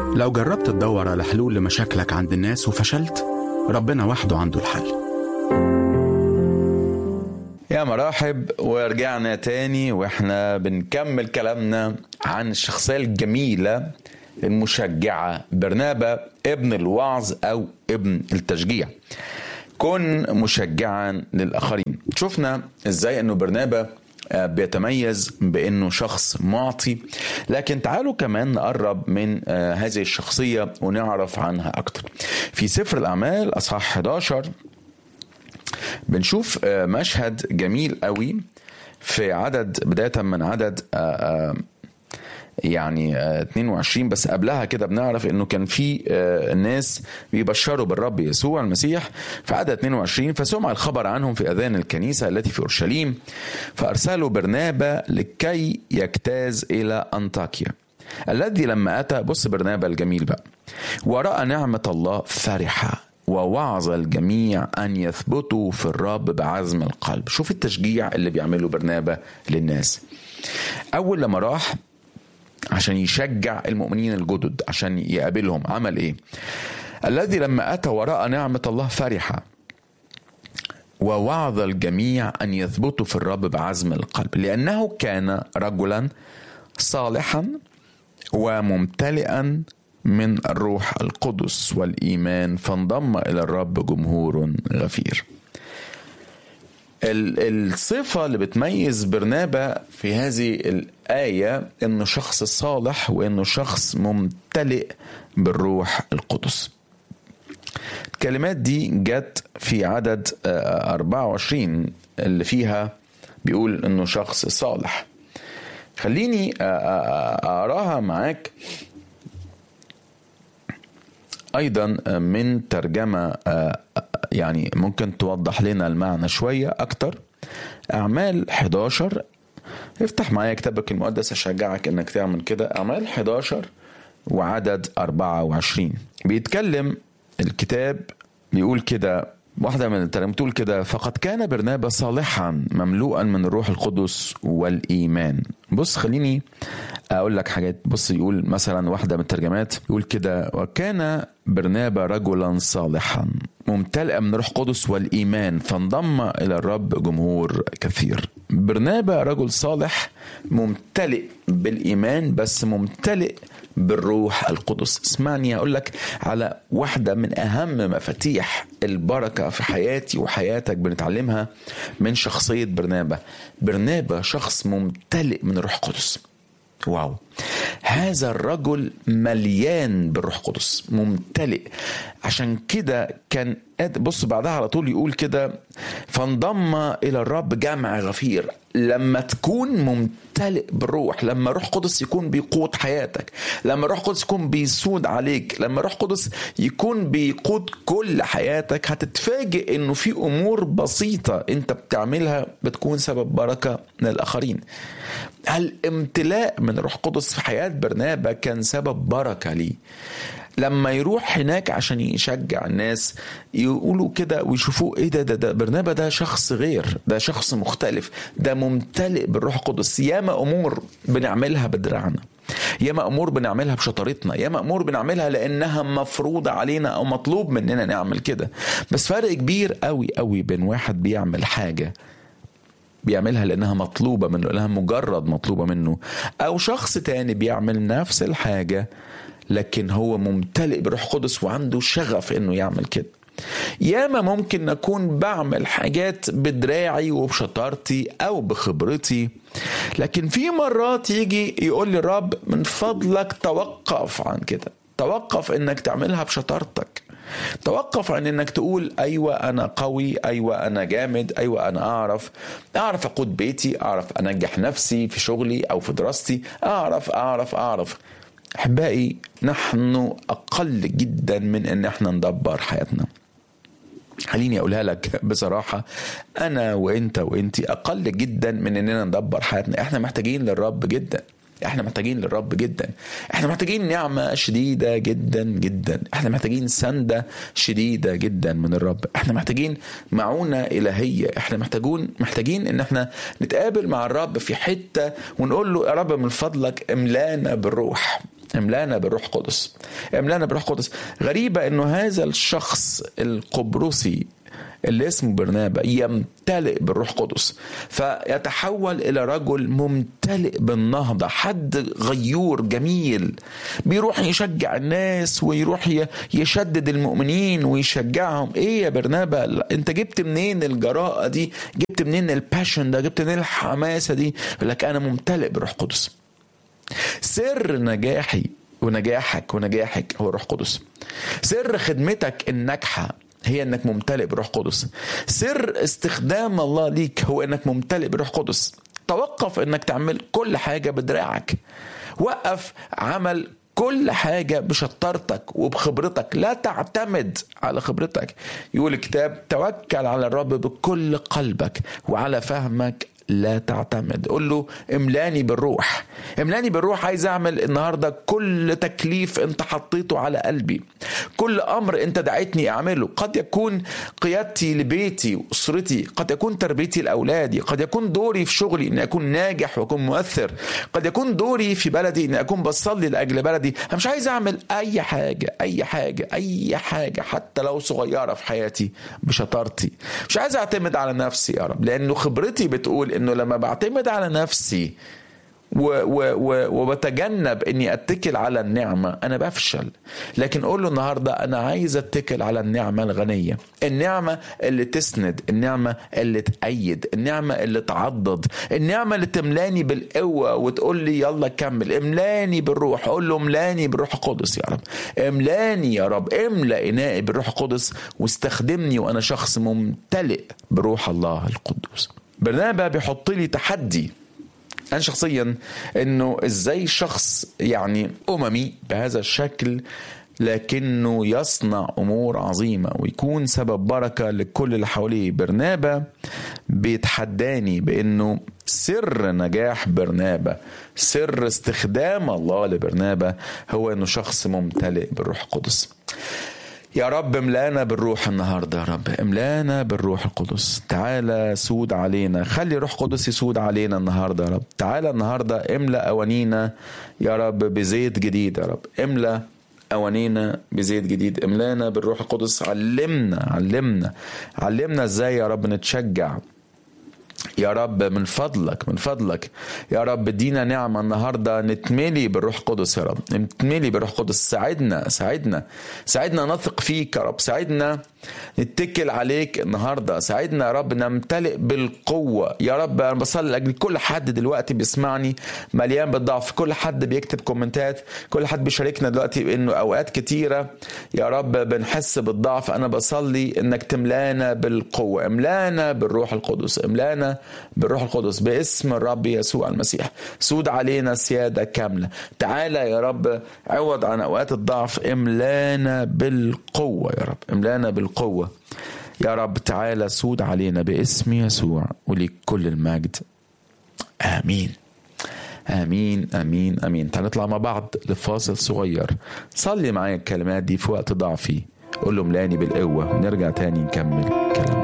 لو جربت تدور على حلول لمشاكلك عند الناس وفشلت ربنا وحده عنده الحل يا مرحب ورجعنا تاني واحنا بنكمل كلامنا عن الشخصية الجميلة المشجعة برنابا ابن الوعظ او ابن التشجيع كن مشجعا للآخرين شفنا ازاي انه برنابا بيتميز بانه شخص معطي لكن تعالوا كمان نقرب من هذه الشخصيه ونعرف عنها اكتر في سفر الاعمال اصحاح 11 بنشوف مشهد جميل قوي في عدد بدايه من عدد يعني 22 بس قبلها كده بنعرف انه كان في ناس بيبشروا بالرب يسوع المسيح في عدد 22 فسمع الخبر عنهم في اذان الكنيسه التي في اورشليم فارسلوا برنابا لكي يجتاز الى انطاكيا الذي لما اتى بص برنابا الجميل بقى وراى نعمه الله فرحه ووعظ الجميع ان يثبتوا في الرب بعزم القلب شوف التشجيع اللي بيعمله برنابا للناس اول لما راح عشان يشجع المؤمنين الجدد عشان يقابلهم عمل ايه الذي لما اتى وراء نعمه الله فرحه ووعظ الجميع ان يثبتوا في الرب بعزم القلب لانه كان رجلا صالحا وممتلئا من الروح القدس والايمان فانضم الى الرب جمهور غفير الصفة اللي بتميز برنابا في هذه الآية إنه شخص صالح وإنه شخص ممتلئ بالروح القدس الكلمات دي جت في عدد 24 اللي فيها بيقول إنه شخص صالح خليني أقراها معاك ايضا من ترجمه يعني ممكن توضح لنا المعنى شويه اكتر اعمال 11 افتح معايا كتابك المقدس اشجعك انك تعمل كده اعمال 11 وعدد 24 بيتكلم الكتاب بيقول كده واحدة من الترجمة بتقول كده فقد كان برنابا صالحا مملوءا من الروح القدس والإيمان بص خليني أقول لك حاجات بص يقول مثلا واحدة من الترجمات يقول كده وكان برنابا رجلا صالحا ممتلئا من الروح القدس والإيمان فانضم إلى الرب جمهور كثير برنابا رجل صالح ممتلئ بالإيمان بس ممتلئ بالروح القدس اسمعني اقول لك على واحده من اهم مفاتيح البركه في حياتي وحياتك بنتعلمها من شخصيه برنابا برنابا شخص ممتلئ من الروح القدس واو هذا الرجل مليان بالروح القدس ممتلئ عشان كده كان بص بعدها على طول يقول كده فانضم الى الرب جمع غفير لما تكون ممتلئ بالروح لما روح قدس يكون بيقود حياتك لما روح قدس يكون بيسود عليك لما روح قدس يكون بيقود كل حياتك هتتفاجئ انه في امور بسيطة انت بتعملها بتكون سبب بركة للاخرين الامتلاء من روح قدس في حياة برنابا كان سبب بركة ليه لما يروح هناك عشان يشجع الناس يقولوا كده ويشوفوه ايه ده ده ده برنابا ده شخص غير ده شخص مختلف ده ممتلئ بالروح القدس ياما امور بنعملها بدراعنا ياما امور بنعملها بشطارتنا ياما امور بنعملها لانها مفروضه علينا او مطلوب مننا نعمل كده بس فرق كبير قوي قوي بين واحد بيعمل حاجه بيعملها لانها مطلوبه منه لانها مجرد مطلوبه منه او شخص تاني بيعمل نفس الحاجه لكن هو ممتلئ بروح قدس وعنده شغف انه يعمل كده ياما ممكن نكون بعمل حاجات بدراعي وبشطارتي او بخبرتي لكن في مرات يجي يقول لي الرب من فضلك توقف عن كده توقف انك تعملها بشطارتك توقف عن انك تقول ايوه انا قوي ايوه انا جامد ايوه انا اعرف اعرف اقود بيتي اعرف انجح نفسي في شغلي او في دراستي اعرف اعرف اعرف احبائي نحن اقل جدا من ان احنا ندبر حياتنا خليني اقولها لك بصراحه انا وانت وانتي اقل جدا من اننا ندبر حياتنا احنا محتاجين للرب جدا احنا محتاجين للرب جدا احنا محتاجين نعمة شديدة جدا جدا احنا محتاجين سندة شديدة جدا من الرب احنا محتاجين معونة إلهية احنا محتاجون محتاجين ان احنا نتقابل مع الرب في حتة ونقول له يا رب من فضلك املانا بالروح املانا بالروح القدس املانا بالروح القدس غريبة انه هذا الشخص القبرصي اللي اسمه برنابا يمتلئ بالروح القدس فيتحول الى رجل ممتلئ بالنهضه حد غيور جميل بيروح يشجع الناس ويروح يشدد المؤمنين ويشجعهم ايه يا برنابا انت جبت منين الجراءه دي جبت منين الباشن ده جبت منين الحماسه دي يقول لك انا ممتلئ بالروح القدس سر نجاحي ونجاحك ونجاحك هو الروح القدس سر خدمتك الناجحه هي انك ممتلئ بروح قدس سر استخدام الله ليك هو انك ممتلئ بروح قدس توقف انك تعمل كل حاجة بدراعك وقف عمل كل حاجة بشطارتك وبخبرتك لا تعتمد على خبرتك يقول الكتاب توكل على الرب بكل قلبك وعلى فهمك لا تعتمد قول له املاني بالروح املاني بالروح عايز اعمل النهارده كل تكليف انت حطيته على قلبي كل امر انت دعيتني اعمله قد يكون قيادتي لبيتي واسرتي قد يكون تربيتي لاولادي قد يكون دوري في شغلي اني اكون ناجح واكون مؤثر قد يكون دوري في بلدي اني اكون بصلي لاجل بلدي انا مش عايز اعمل اي حاجه اي حاجه اي حاجه حتى لو صغيره في حياتي بشطارتي مش عايز اعتمد على نفسي يا رب لانه خبرتي بتقول انه لما بعتمد على نفسي و و و وبتجنب اني اتكل على النعمه انا بفشل لكن قول له النهارده انا عايز اتكل على النعمه الغنيه النعمه اللي تسند النعمه اللي تأيد النعمه اللي تعضد النعمه اللي تملاني بالقوه وتقول لي يلا كمل املاني بالروح قول له املاني بالروح القدس يا رب املاني يا رب املا انائي بالروح القدس واستخدمني وانا شخص ممتلئ بروح الله القدوس برنابا بيحط لي تحدي انا شخصيا انه ازاي شخص يعني اممي بهذا الشكل لكنه يصنع امور عظيمه ويكون سبب بركه لكل اللي حواليه برنابا بيتحداني بانه سر نجاح برنابا سر استخدام الله لبرنابا هو انه شخص ممتلئ بالروح القدس يا رب املانا بالروح النهارده يا رب املانا بالروح القدس تعالى سود علينا خلي روح قدس يسود علينا النهارده يا رب تعالى النهارده املا اوانينا يا رب بزيت جديد يا رب املا اوانينا بزيت جديد املانا بالروح القدس علمنا علمنا علمنا ازاي يا رب نتشجع يا رب من فضلك من فضلك يا رب ادينا نعمة النهاردة نتملي بالروح القدس يا رب نتملي بالروح القدس ساعدنا ساعدنا ساعدنا نثق فيك يا رب ساعدنا نتكل عليك النهاردة ساعدنا يا رب نمتلئ بالقوة يا رب أنا بصلي لأجل كل حد دلوقتي بيسمعني مليان بالضعف كل حد بيكتب كومنتات كل حد بيشاركنا دلوقتي بأنه أوقات كتيرة يا رب بنحس بالضعف أنا بصلي أنك تملانا بالقوة املانا بالروح القدس املانا بالروح القدس باسم الرب يسوع المسيح سود علينا سيادة كاملة تعالى يا رب عوض عن أوقات الضعف املانا بالقوة يا رب املانا بالقوة يا رب تعالى سود علينا باسم يسوع وليك كل المجد آمين امين امين امين تعال نطلع مع بعض لفاصل صغير صلي معايا الكلمات دي في وقت ضعفي قول له ملاني بالقوه ونرجع تاني نكمل كلام